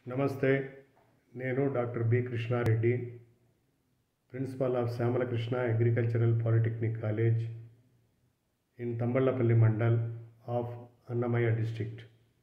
నమస్తే నేను doctor B Krishna Reddy principal of Shyamalakrishna agricultural polytechnic college in Thamballapalli mandal of Annamayya district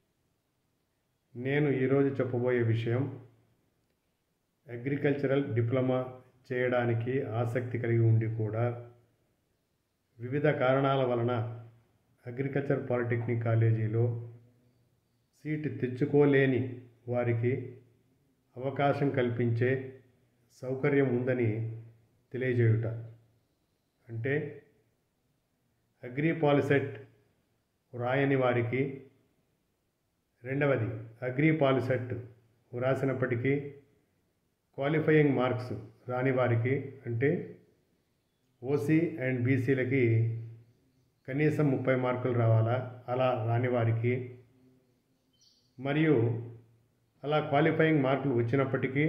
నేను ఈరోజు చెప్పబోయే విషయం అగ్రికల్చరల్ డిప్లొమా చేయడానికి ఆసక్తి కలిగి ఉండి కూడా వివిధ కారణాల వలన అగ్రికల్చర్ పాలిటెక్నిక్ కాలేజీలో సీటు తెచ్చుకోలేని వారికి అవకాశం కల్పించే సౌకర్యం ఉందని తెలియజేయుట అంటే అగ్రి పాలిసెట్ వ్రాయని వారికి రెండవది అగ్రి పాలిసెట్ వ్రాసినప్పటికీ క్వాలిఫయింగ్ మార్క్స్ రాని వారికి అంటే ఓసీ అండ్ బీసీలకి కనీసం ముప్పై మార్కులు రావాలా అలా రాని వారికి మరియు అలా క్వాలిఫయింగ్ మార్కులు వచ్చినప్పటికీ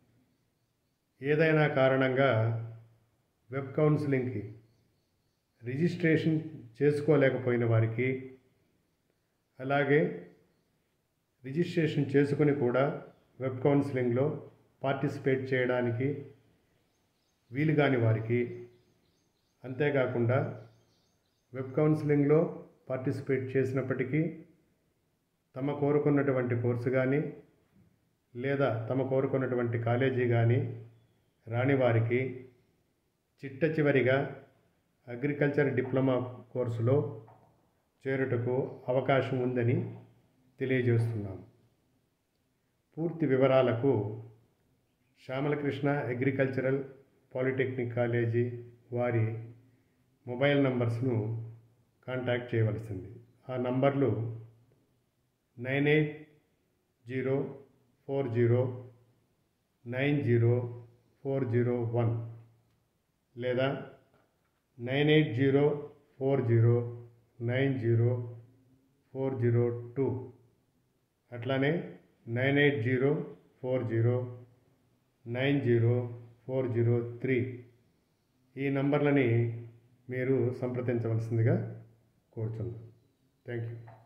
ఏదైనా కారణంగా వెబ్ కౌన్సిలింగ్కి రిజిస్ట్రేషన్ చేసుకోలేకపోయిన వారికి అలాగే రిజిస్ట్రేషన్ చేసుకుని కూడా వెబ్ కౌన్సిలింగ్లో పార్టిసిపేట్ చేయడానికి వీలు కాని వారికి అంతేకాకుండా వెబ్ కౌన్సిలింగ్లో పార్టిసిపేట్ చేసినప్పటికీ తమ కోరుకున్నటువంటి కోర్సు కానీ లేదా తమ కోరుకున్నటువంటి కాలేజీ కానీ రాని వారికి చిట్ట చివరిగా అగ్రికల్చర్ డిప్లొమా కోర్సులో చేరుటకు అవకాశం ఉందని తెలియజేస్తున్నాం పూర్తి వివరాలకు శ్యామలకృష్ణ అగ్రికల్చరల్ పాలిటెక్నిక్ కాలేజీ వారి మొబైల్ నంబర్స్ను కాంటాక్ట్ చేయవలసింది ఆ నంబర్లు nine eight zero four zero nine zero four zero one లేదా nine eight zero four zero nine zero four zero two అట్లానే nine eight zero four zero nine zero four zero three ఈ నంబర్లని మీరు సంప్రదించవలసిందిగా కోరుచున్నాను thank you